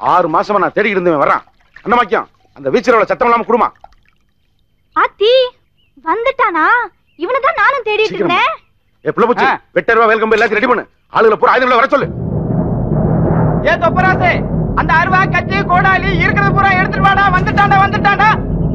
ஆறு மாசமா நான் தேடிக்கிட்டு இருந்தேன் வர்றான் அண்ணமாக்கியம் அந்த வீச்சரோட சத்தம் இல்லாம குடுமா ஆத்தி வந்துட்டானா இவனை தான் நானும் தேடிட்டு சீக்கிரமா. இருந்தேன் ஏ புள்ள பூச்சி வெட்ட ரூபா வேல்கம்பு எல்லாத்தையும் ரெடி பண்ணு ஆளுகளை பூரா ஆயுதங்களை வர சொல்லு ஏ தொப்பராசே அந்த அருவா கத்தி கோடாலி இருக்கிறது பூரா எடுத்துட்டு வாடா வந்துட்டான்டா வந்துட்டான்டா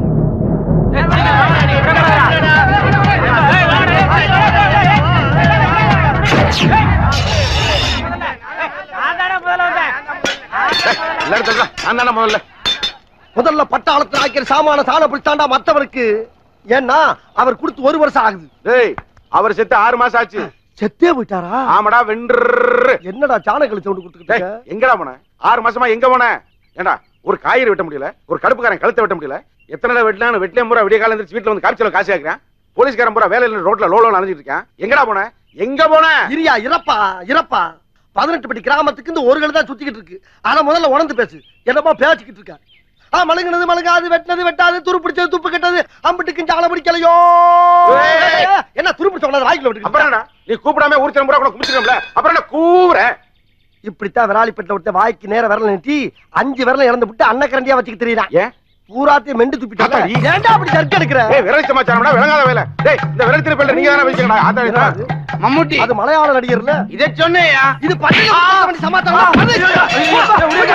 ஏய், எல்லாரும் தள்ளுடா. நான் தானே முதல்ல முதல்ல பட்டாளத்துல ஆக்கிற சாமான சாண பிடிச்சாண்டா மத்தவருக்கு ஏன்னா அவர் கொடுத்து ஒரு வருஷம் ஆகுது டேய் அவர் செத்து ஆறு மாசம் ஆச்சு செத்தே போயிட்டாரா ஆமாடா வென்று என்னடா சாணக்களி சவுண்ட் கொடுத்துக்கிட்டு டேய், இருக்க? எங்கடா போன ஆறு மாசமா எங்க போன ஏண்டா ஒரு காய்கறி வெட்ட முடியல ஒரு கடுப்புக்காரன் கழுத்தை வெட்ட முடியல எத்தனை தடவை வெட்டினாலும் வெட்டிலே பூரா விடிய காலம் எந்திரிச்சு வீட்டுல வந்து காய்ச்சல காசு கேட்கறேன் போலீஸ்காரன் பூரா வேலையில ரோட்ல லோலோ அணைஞ்சிட்டு இருக்கான் எங்கடா போன எங்க போன இரியா இறப்பா இறப்பா பதினெட்டு படி கிராமத்துக்கு இந்த ஒரு கழு தான் சுத்திக்கிட்டு இருக்கு ஆனா முதல்ல உணர்ந்து பேசு என்னமோ பேசிக்கிட்டு இருக்கா ஆ மழுங்கினது மழுங்காது வெட்டினது வெட்டாது துரு பிடிச்சது துப்பு கெட்டது அம்பிட்டுக்கு சால பிடிக்கலையோ ஏய். என்ன துரு பிடிச்ச உடனே வாய்க்குள்ள விட்டு அப்புறம் என்னடா நீ கூப்பிடாம ஊர்ச்சலம் பூரா கூட கும்பிச்சிருக்கோம்ல அப்புறம் என்ன கூவுற இப்படித்தான் விராலிப்பட்டில விட்ட வாய்க்கு நேர விரல நீட்டி அஞ்சு விரல இறந்து விட்டு அன்னக்கரண்டியா வச்சுக்கிட்டு தெரியறான் ஏன் பூராத்தையும் மெண்டு துப்பிட்டாங்க ஆத்தாடி. ஏன்டா அப்படி ஜர்க் எடுக்கிற ஏய் விரல் சமாச்சாரம்டா விளங்காத வேலை டேய் இந்த விரல் திருப்பல்ல நீங்க தானே வச்சுக்கடா ஆத்தாடி என்னடா அது? மம்முட்டி அது மலையாள நடிகர்ல இதை சொன்னேயா இது பட்டியல சமாச்சாரம்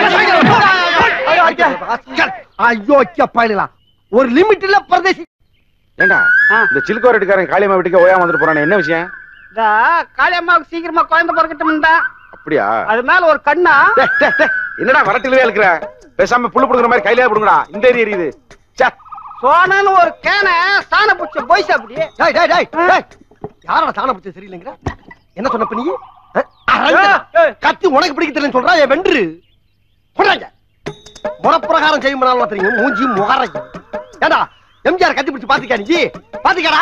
ஐயோ பாயிலாம் ஒரு லிமிட் இல்ல பரதேசி ஏண்டா இந்த சிலுக்கோ ரெட்டுக்காரன் காளியம்மா வீட்டுக்கு ஓயாம வந்துட்டு போறானே என்ன விஷயம் இந்த காளியம்மாவுக்கு சீக்கிரமா குழந்தை பிறக்கட்டும்டா அப்படியா அது மேல ஒரு கண்ணா டேய், டேய், டேய், என்னடா வரட்டிலே இருக்கிற பேசாம புல்லு புடுங்குற மாதிரி கையிலே புடுங்கடா இந்த ஏரி எரியுது ச்சே சோனன்னு ஒரு கேனை சாண புடிச்ச போய்ஸ் அப்படி டேய் டேய் டேய் டேய் யாரோட சாண பிடிச்ச சரியில்லைங்கிற என்ன சொன்ன இப்ப நீ அஹ், அரங்கடா. கத்தி உனக்கு பிடிக்க தெரியலன்னு சொல்றா என் வென்று கொண்டாங்க முறப்பிரகாரம் செய்யும் பண்ணாலும் தெரியும் மூஞ்சி முகரை ஏண்டா எம்ஜிஆர் கத்தி பிடிச்சு பாத்துக்கா நீ பாத்துக்கடா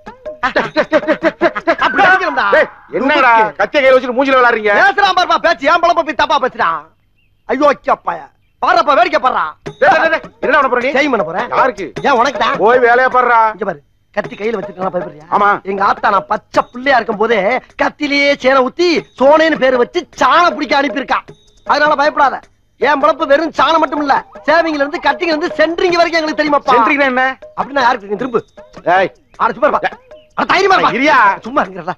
அப்படி அடிக்கணும்டா. டேய், என்னடா கத்திய கையில வச்சுட்டு மூஞ்சில விளையாடுறீங்க பேசுறான் பாருப்பா பேச்சு ஏன் பழப்ப போய் தப்பா பேசுறான் ஐயோ அப்பாய பாருப்பா வேடிக்கை பாடுறா டேய், டேய், டேய், என்ன பண்ண போற நீ செய்ய பண்ண போறேன் யாருக்கு ஏன் உனக்கு தான் போய் வேலையா பாடுறா இங்க பாரு கத்தி கையில வச்சிருக்கா பயப்படுறியா ஆமா எங்க ஆத்தா நான் பச்சை பிள்ளையா இருக்கும் போதே கத்திலேயே சேனை ஊத்தி சோனேன்னு பேரு வச்சு சாண பிடிக்க அனுப்பியிருக்கா அதனால பயப்படாத என் பழப்பு வெறும் சாணம் மட்டும் இல்ல சேவிங்ல இருந்து கட்டிங்ல இருந்து சென்ட்ரிங் வரைக்கும் எங்களுக்கு தெரியுமாப்பா சென்ட்ரிங்னா என்ன அப்படின்னா யாருக்கு தெரியும் திரும்ப டேய் ஆட சும்மா இருப்பா. அட தைரியமா இருப்பா. இரியா. சும்மா இருக்கிறதா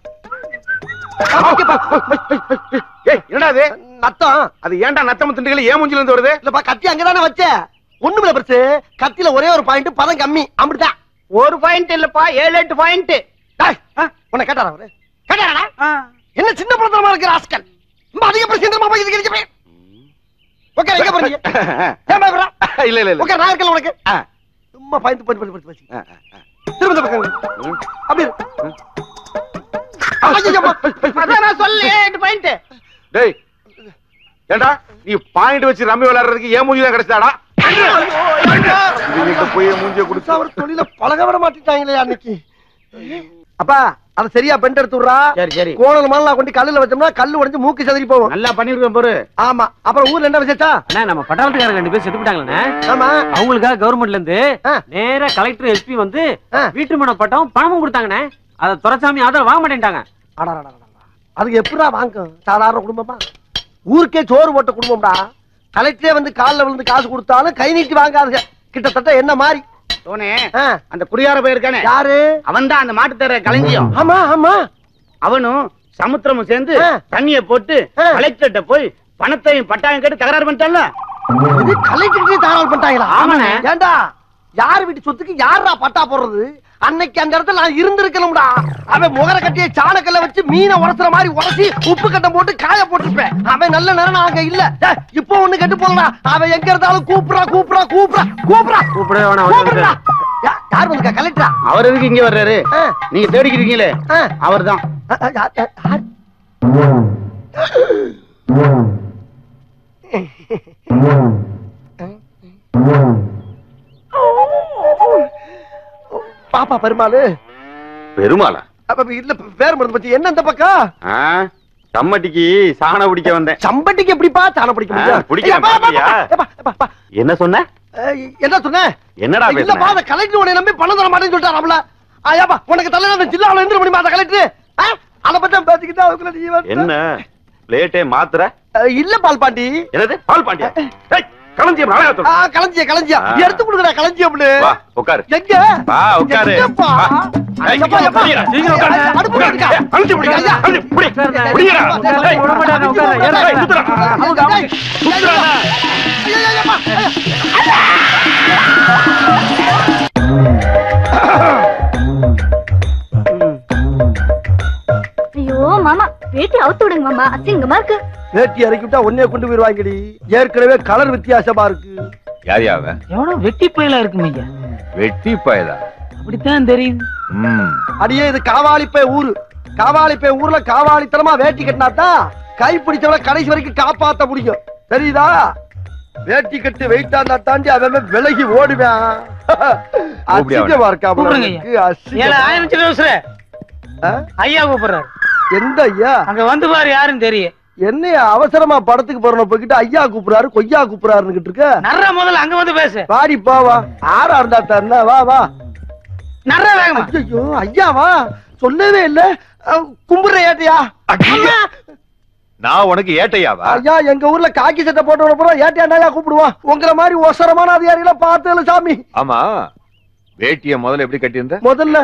ஏய் என்னடா அது நத்தம் அது ஏன்டா நத்தம் திண்டுகள் ஏன் மூஞ்சில இருந்து வருது இல்லப்பா கத்தி அங்கதானே வச்ச ஒண்ணுமில்ல பெருசு கத்தில ஒரே ஒரு பாயிண்ட் பதம் கம்மி அப்படித்தான் ஒரு பாயிண்ட் இல்லப்பா ஏழு எட்டு பாயிண்ட் டேய், உன்னை கேட்டாரா அவரு கேட்டாரா என்ன சின்ன பழத்தனமா இருக்கிற ஆஸ்கல் ரொம்ப அதிக பிரச்சனை போய் இதுக்கு இருக்கவே ஓகே எங்க போறீங்க ஏன் பயப்படுறா இல்ல இல்ல இல்ல ஓகே நான் இருக்கல உனக்கு ஆ. சும்மா பயந்து பண்ணி பண்ணி பண்ணி ஆ, ஆ, ஆ. திரும்ப இந்த பக்கம் இரு. ம். அப்படி இரு. ஐயையம்மா. அதான் நான் சொல்ல எட்டு பாயிண்ட் டேய் ஏண்டா நீ பாயிண்ட் வச்சு ரம்மி விளையாடுறதுக்கு ஏன் மூஞ்சி தான் கிடைச்சாடா இவங்கிட்ட போய் என் மூஞ்சிய குடுத்து அவர் தொழில பழக விட மாட்டிட்டாங்களே அன்னைக்கு அப்பா அத சரியா பெண்ட் எடுத்து விடுறா சரி சரி கோணல் மாலை கொண்டு கல்லுல வச்சோம்னா கல்லு உடைஞ்சு மூக்கு செதறி போகும் நல்லா பண்ணிருக்கேன் பாரு ஆமா அப்புறம் ஊர்ல என்ன விசேஷா அண்ணா நம்ம பட்டாளத்துக்காரங்க ரெண்டு பேர் செத்து போயிட்டாங்களே ஆமா அவங்களுக்காக கவர்மெண்ட்ல இருந்து ஆ. நேரா கலெக்டர் எஸ்பி வந்து ஆ. வீட்டு மன பட்டம் பணமும் கொடுத்தாங்கண்ணே அத துரைசாமி ஆதரவு வாங்க மாட்டேன்ட்டாங்க அடடடடடா. அதுக்கு எப்படிடா வாங்கும் சாதாரண குடும்பமா ஊருக்கே சோறு போட்ட குடும்பம்டா கலெக்டரே வந்து கால்ல விழுந்து காசு கொடுத்தாலும் கை நீட்டி வாங்காதுங்க கிட்டத்தட்ட என்ன மாதிரி சோனே ஆ, அந்த குடியார போயிருக்கானே யாரு அவன் தான் அந்த மாட்டு தர களஞ்சியம் ஆமா ஆமா அவனும் சமுத்திரமும் சேர்ந்து ஆ. தண்ணிய போட்டு ஆ. கலெக்டர்கிட்ட போய் பணத்தையும் பட்டாயம் கேட்டு தகராறு பண்ணிட்டான்ல இது கலெக்டருக்கு தாராளம் பண்ணிட்டாங்களா ஆமாண்ணே. ஏண்டா யார் வீட்டு சொத்துக்கு யாரா பட்டா போடுறது அன்னைக்கு அந்த இடத்துல நான் இருந்திருக்கணும்டா அவன் முகர கட்டிய சாணக்கல்ல வச்சு மீனை உரசுற மாதிரி உரசி உப்பு கட்டம் போட்டு காய போட்டுருப்பேன் அவன் நல்ல நேரம் அங்க இல்ல டேய், இப்போ ஒண்ணு கெட்டு போலடா அவன் எங்க இருந்தாலும் கூப்பிடுறா கூப்பிடுறா கூப்பிடுறா கூப்பிடுறா கூப்பிடவே வேணாம் அவர் கூப்பிடுறா யா- யார் வந்திருக்கா கலெக்டரா அவர் எதுக்கு இங்க வர்றாரு ஆ, நீங்க தேடிக்கிறீங்களே ஆ, அவர்தான் ஆ, ஆ, யார், யார், யார்? பாப்பா பெருமாளு பெருமாளா அப்ப இல்ல பேர் மருந்து பத்தி என்ன இந்த பக்கம் ஆ, கம்மட்டிக்கு சாண பிடிக்க வந்தேன் சம்பட்டிக்கு எப்படிப்பா சாண பிடிக்க ஆ, முடியும் பிடிக்கிறேன், ஏப்பா, ஏப்பா, பாத்தியா? ஏப்பா, ஏப்பா, ஏப்பா. என்ன சொன்ன ஏய், என்ன சொன்ன என்னடா இல்லப்பா பேசுன அந்த கலெக்டர் உன்னை நம்பி பணம் தர மாட்டேன்னு சொல்லிட்டாராம்ல ஆயாப்பா உனக்கு தலையில அந்த ஜில்லாவில் எழுந்திர முடியுமா அந்த கலெக்டர் அத பத்தி பேசிக்கிட்டு அதுக்குள்ள நீ வந்து- என்ன பிளேட்டே மாத்துற அஹ், இல்ல பால் பாண்டி என்னது பால் பாண்டியா டேய், களஞ்சியம் ஆ, அழகா களஞ்சிய களஞ்சியா ஆ. எடுத்து கொடுக்குற களஞ்சியம்னு வா உட்காரு எங்க வா உட்காரு எங்கப்பா? வா. ஏய், எப்பா, எப்பா? புடிடா, சீக்கிரம் உட்காரு. அடுப்பு உட்காரு. இருக்கா? ஏய், அழுத்தி புடிடா, ஐயா. அழுத்தி புடி. உட்காருண்ணே. புடிடா. உட்காரு. ஏய், விட மாட்டானே, உட்காரு. உட்காரு. ஏய், சுத்துடா. அவங்க, அவங்க. சுத்துடா. ஐயா, ஐயா, ஐயா, ஐயா. ஐயோ மாமா வேட்டி அவுத்து விடுங்க மாமா அசிங்கமா இருக்கு வேட்டி இறக்கி விட்டா ஒன்னே கொண்டு போயிருவாங்கடி ஏற்கனவே கலர் வித்தியாசமா இருக்கு யார் யாவ எவனோ வெட்டி புயலா இருக்கும் ஐயா வெட்டி பயலா அப்படித்தான் தெரியுது ம் அடியே இது காவாலிப்பை ஊரு காவாலிப்பை ஊர்ல காவாலித்தனமா வேட்டி கட்டினாதான் கை பிடிச்சவன கடைசி வரைக்கும் காப்பாத்த முடியும் தெரியுதா வேட்டி கட்டு வெயிட்டா இருந்தா தாண்டி அவன் விலகி ஓடுவேன் அசிங்கமா இருக்கா கூப்பிடுங்க ஐயா. ஏல ஆயிரம் சில ஐயா கூப்பிடுறாரு எந்த ஐயா அங்க வந்து பாரு யாருன்னு தெரியும் என்னையா அவசரமா படத்துக்கு போறோம் போய்கிட்டு ஐயா கூப்பிடுறாரு கொய்யா கூப்பிடுறாருன்னு இருக்க நர்ற முதல்ல அங்க வந்து பேசு வாடி போ வா ஆறா இருந்தா தருணா வா வா நர்ற வேகமா ஐயோ ஐயாவா சொல்லவே இல்ல அஹ், கும்பிடுற ஏட்டையா அடியே. நான் உனக்கு ஏட்டையாவா ஐயா எங்க ஊர்ல காக்கி சட்டை போட்டு போறோம் ஏட்டையாண்டாயா கூப்பிடுவான் உங்களை மாதிரி ஒசரமான அதிகாரிகளை பார்த்ததுல சாமி ஆமா வேட்டிய முதல்ல எப்படி கட்டியிருந்த முதல்ல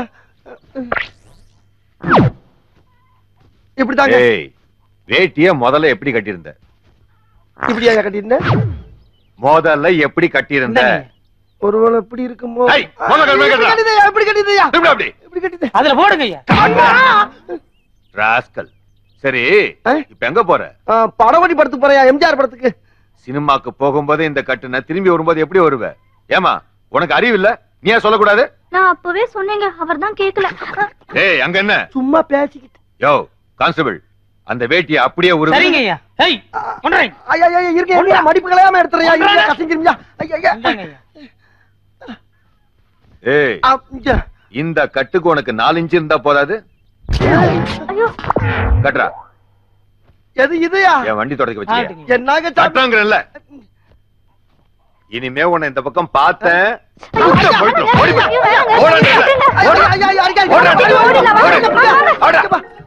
இப்படிதாங்க ஏய் வேட்டிய முதல்ல எப்படி கட்டியிருந்த இப்படியா கட்டியிருந்தேன் முதல்ல எப்படி கட்டியிருந்த இந்தாங்க. ஒருவேளை இப்படி இருக்குமோ ஏய், முதல்ல கட்டு, இப்படி கட்டுடா. கட்டிதையா இப்படி கட்டிதையா எப்படி அப்படி இப்படி கட்டிதே அதுல போடுங்க ஐயா ராஸ்கல் சரி ஆ? இப்ப எங்க போற படவடி படத்துக்கு போறேன் எம்ஜிஆர் படத்துக்கு சினிமாக்கு போகும்போது இந்த கட்டுன திரும்பி வரும்போது எப்படி வருவ ஏமா உனக்கு அறிவு இல்ல நீ ஏன் சொல்லக்கூடாது நான் அப்பவே சொன்னேங்க அவர் தான் கேக்கல ஏய் அங்க என்ன சும்மா பேசிக்கிட்டு யோ கான்ஸ்டபிள் அந்த வேட்டிய அப்படியே ஒரு சரிங்க ஐயா ஏய் கொண்டுறேன் ஐயா ஐயா இருக்க இருக்க மடிப்பு கலையாம எடுத்துறியா ஒன்றரை. கசிஞ்சிருமியா ஐயா ஐயா இந்தாங்க ஐயா ஏய் ஆ, இங்க. இந்த கட்டுக்கு உனக்கு நாலு இன்ச்சு இருந்தா போதாது ஐயோ கட்டுறா எது இதுயா என் வண்டி தொடக்க வச்சு ஆட்டுங்க. என்னாங்க சாமி? கட்டுறாங்கிறல்ல இனிமே உன்னை இந்த பக்கம் பார்த்தேன் ஐயோ, உள்ள போயிட்டு, ஓடி போய். ஐயோ, வேணாங்க. ஓடாத. விட்டுருங்க. ஐயா, ஐயா, ஐயா, ஐயா, ஓடு, ஐயா, ஓடு, ஓடு, ஓடு, ஓடு, ஓடு. ஓடு, ஓடு. ஓடு.